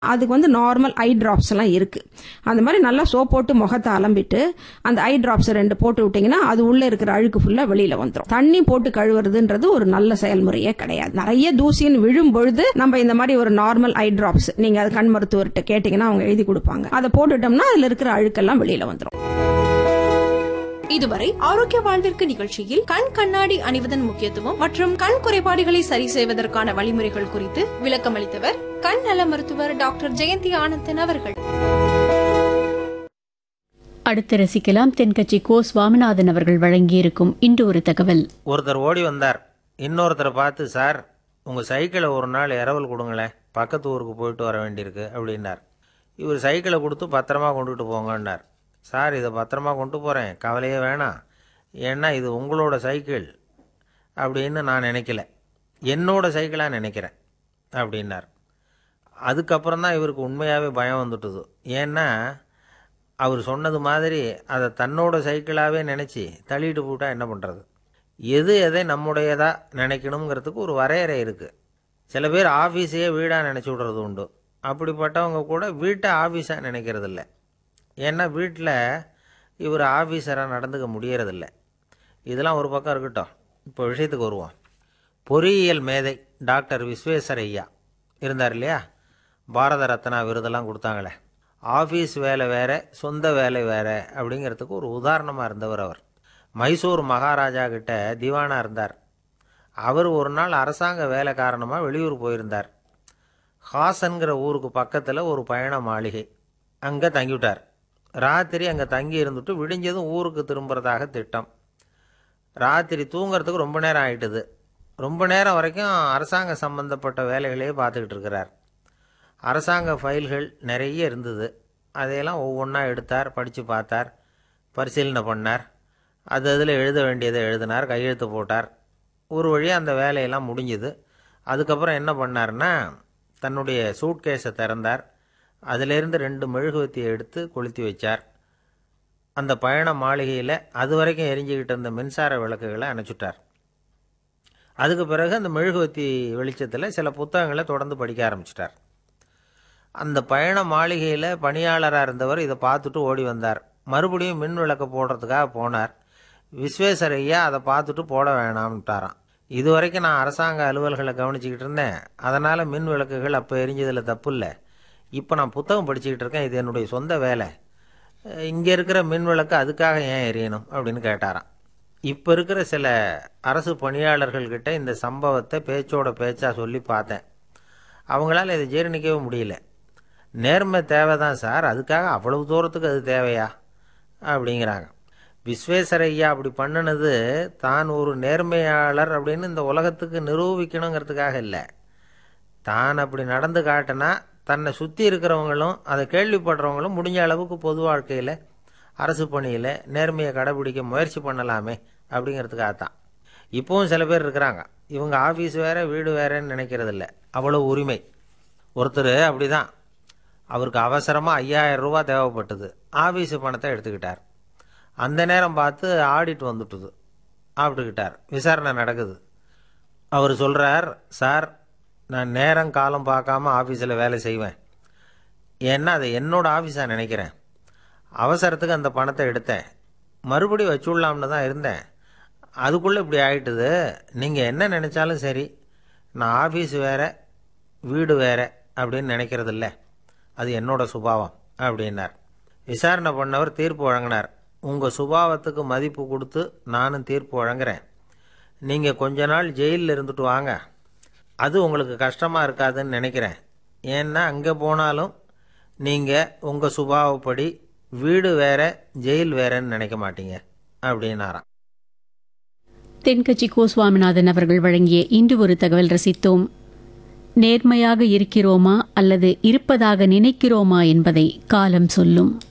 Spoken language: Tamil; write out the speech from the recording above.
அதுக்கு வந்து நார்மல் ஐ டிராப்ஸ் எல்லாம் இருக்கு அந்த மாதிரி நல்லா சோப் போட்டு முகத்தை அலம்பிட்டு அந்த ஐ டிராப்ஸ் ரெண்டு போட்டு விட்டீங்கன்னா அது உள்ள இருக்கிற அழுக்கு ஃபுல்லா வெளியில வந்துடும் தண்ணி போட்டு கழுவுறதுன்றது ஒரு நல்ல செயல்முறையே கிடையாது நிறைய தூசின்னு விழும் பொழுது நம்ம இந்த மாதிரி ஒரு நார்மல் ஐ டிராப்ஸ் நீங்க அது கண் மருத்துவர்கிட்ட கேட்டீங்கன்னா அவங்க எழுதி கொடுப்பாங்க அதை போட்டுட்டோம்னா அதுல இருக்கிற அழுக்கெல்லாம் வெளியில வந்துடும் இதுவரை ஆரோக்கிய வாழ்விற்கு நிகழ்ச்சியில் கண் கண்ணாடி அணிவதன் முக்கியத்துவம் மற்றும் கண் குறைபாடுகளை சரி செய்வதற்கான வழிமுறைகள் குறித்து விளக்கமளித்தவர் கண் நல மருத்துவர் டாக்டர் ஜெயந்தி ஆனந்தன் அவர்கள் அடுத்து ரசிக்கலாம் தென்கட்சி கோ சுவாமிநாதன் அவர்கள் வழங்கியிருக்கும் இன்று ஒரு தகவல் ஒருத்தர் ஓடி வந்தார் இன்னொருத்தரை பார்த்து சார் உங்கள் சைக்கிளை ஒரு நாள் இரவல் கொடுங்களேன் பக்கத்து ஊருக்கு போயிட்டு வர வேண்டியிருக்கு அப்படின்னார் இவர் சைக்கிளை கொடுத்து பத்திரமா கொண்டுகிட்டு போங்கன்னார் சார் இதை பத்திரமா கொண்டு போகிறேன் கவலையே வேணாம் ஏன்னா இது உங்களோட சைக்கிள் அப்படின்னு நான் நினைக்கல என்னோட சைக்கிளாக நினைக்கிறேன் அப்படின்னார் அதுக்கப்புறம் தான் இவருக்கு உண்மையாகவே பயம் வந்துட்டுது ஏன்னா அவர் சொன்னது மாதிரி அதை தன்னோட சைக்கிளாகவே நினச்சி தள்ளிட்டு போட்டா என்ன பண்ணுறது எது எதை நம்முடையதாக நினைக்கணுங்கிறதுக்கு ஒரு வரையறை இருக்குது சில பேர் ஆஃபீஸையே வீடாக நினச்சி விடுறது உண்டு அப்படிப்பட்டவங்க கூட வீட்டை ஆஃபீஸாக நினைக்கிறது இல்ல ஏன்னா வீட்டில் இவர் ஆஃபீஸராக நடந்துக்க முடியறதில்ல இதெல்லாம் ஒரு பக்கம் இருக்கட்டும் இப்போ விஷயத்துக்கு வருவோம் பொறியியல் மேதை டாக்டர் விஸ்வேஸ்வர ஐயா இருந்தார் இல்லையா பாரத ரத்னா விருதெல்லாம் கொடுத்தாங்களே ஆஃபீஸ் வேலை வேற சொந்த வேலை வேற அப்படிங்கிறதுக்கு ஒரு உதாரணமாக இருந்தவர் அவர் மைசூர் மகாராஜா கிட்ட திவானா இருந்தார் அவர் ஒரு நாள் அரசாங்க வேலை காரணமாக வெளியூர் போயிருந்தார் ஹாசன்கிற ஊருக்கு பக்கத்தில் ஒரு பயண மாளிகை அங்கே தங்கிவிட்டார் ராத்திரி அங்கே தங்கி இருந்துட்டு விடிஞ்சதும் ஊருக்கு திரும்புறதாக திட்டம் ராத்திரி தூங்குறதுக்கு ரொம்ப நேரம் ஆயிட்டுது ரொம்ப நேரம் வரைக்கும் அரசாங்க சம்பந்தப்பட்ட வேலைகளையே பார்த்துக்கிட்டு இருக்கிறார் அரசாங்க ஃபைல்கள் நிறைய இருந்தது அதையெல்லாம் ஒவ்வொன்றா எடுத்தார் படித்து பார்த்தார் பரிசீலனை பண்ணார் அது அதில் எழுத வேண்டியதை எழுதினார் கையெழுத்து போட்டார் ஒரு வழியாக அந்த வேலையெல்லாம் முடிஞ்சுது அதுக்கப்புறம் என்ன பண்ணார்னா தன்னுடைய சூட்கேஸை திறந்தார் அதிலிருந்து ரெண்டு மெழுகுவத்தியை எடுத்து கொளுத்தி வச்சார் அந்த பயண மாளிகையில் அது வரைக்கும் எரிஞ்சுக்கிட்டு இருந்த மின்சார விளக்குகளை அணைச்சுட்டார் அதுக்கு பிறகு அந்த மெழுகுவத்தி வெளிச்சத்தில் சில புத்தகங்களை தொடர்ந்து படிக்க ஆரம்பிச்சிட்டார் அந்த பயண மாளிகையில் பணியாளராக இருந்தவர் இதை பார்த்துட்டு ஓடி வந்தார் மறுபடியும் மின் விளக்க போடுறதுக்காக போனார் விஸ்வேஸ்வரையா அதை பார்த்துட்டு போட வேணாம்ட்டாராம் இது வரைக்கும் நான் அரசாங்க அலுவல்களை கவனிச்சுக்கிட்டு இருந்தேன் அதனால் மின் விளக்குகள் அப்போ எரிஞ்சதில் தப்பு இல்லை இப்போ நான் புத்தகம் படிச்சுக்கிட்டு இருக்கேன் இது என்னுடைய சொந்த வேலை இங்கே இருக்கிற மின் விளக்கு அதுக்காக ஏன் எரியணும் அப்படின்னு கேட்டாராம் இப்போ இருக்கிற சில அரசு பணியாளர்கள்கிட்ட இந்த சம்பவத்தை பேச்சோட பேச்சாக சொல்லி பார்த்தேன் அவங்களால இதை ஜீரணிக்கவே முடியல நேர்மை தேவை தான் சார் அதுக்காக அவ்வளவு தூரத்துக்கு அது தேவையா அப்படிங்கிறாங்க விஸ்வேஸ்வரையா அப்படி பண்ணினது தான் ஒரு நேர்மையாளர் அப்படின்னு இந்த உலகத்துக்கு நிரூபிக்கணுங்கிறதுக்காக இல்லை தான் அப்படி நடந்து காட்டினா தன்னை சுற்றி இருக்கிறவங்களும் அதை கேள்விப்படுறவங்களும் முடிஞ்ச அளவுக்கு பொது வாழ்க்கையில் அரசு பணியில் நேர்மையை கடைபிடிக்க முயற்சி பண்ணலாமே அப்படிங்கிறதுக்காக தான் இப்போவும் சில பேர் இருக்கிறாங்க இவங்க ஆஃபீஸ் வேறு வீடு வேறேன்னு நினைக்கிறதில்ல அவ்வளோ உரிமை ஒருத்தர் அப்படி தான் அவருக்கு அவசரமாக ஐயாயிரம் ரூபா தேவைப்பட்டது ஆஃபீஸு பணத்தை எடுத்துக்கிட்டார் அந்த நேரம் பார்த்து ஆடிட் வந்துட்டுது ஆப்பிட்டுக்கிட்டார் விசாரணை நடக்குது அவர் சொல்கிறார் சார் நான் நேரம் காலம் பார்க்காம ஆஃபீஸில் வேலை செய்வேன் ஏன்னா அதை என்னோட ஆஃபீஸாக நினைக்கிறேன் அவசரத்துக்கு அந்த பணத்தை எடுத்தேன் மறுபடி வச்சுடலாம்னு தான் இருந்தேன் அதுக்குள்ளே இப்படி ஆயிட்டுது நீங்கள் என்ன நினச்சாலும் சரி நான் ஆஃபீஸ் வேற வீடு வேற அப்படின்னு நினைக்கிறதில்ல அது என்னோட சுபாவம் அப்படின்னார் விசாரணை பண்ணவர் தீர்ப்பு வழங்கினார் உங்கள் சுபாவத்துக்கு மதிப்பு கொடுத்து நானும் தீர்ப்பு வழங்குறேன் நீங்கள் கொஞ்ச நாள் ஜெயிலில் இருந்துட்டு வாங்க அது உங்களுக்கு கஷ்டமாக இருக்காதுன்னு நினைக்கிறேன் ஏன்னா அங்கே போனாலும் நீங்கள் உங்கள் சுபாவப்படி வீடு வேற ஜெயில் வேறன்னு நினைக்க மாட்டீங்க அப்படின்னாராம் தென்கட்சி கோ சுவாமிநாதன் அவர்கள் வழங்கிய இன்று ஒரு தகவல் ரசித்தோம் நேர்மையாக இருக்கிறோமா அல்லது இருப்பதாக நினைக்கிறோமா என்பதை காலம் சொல்லும்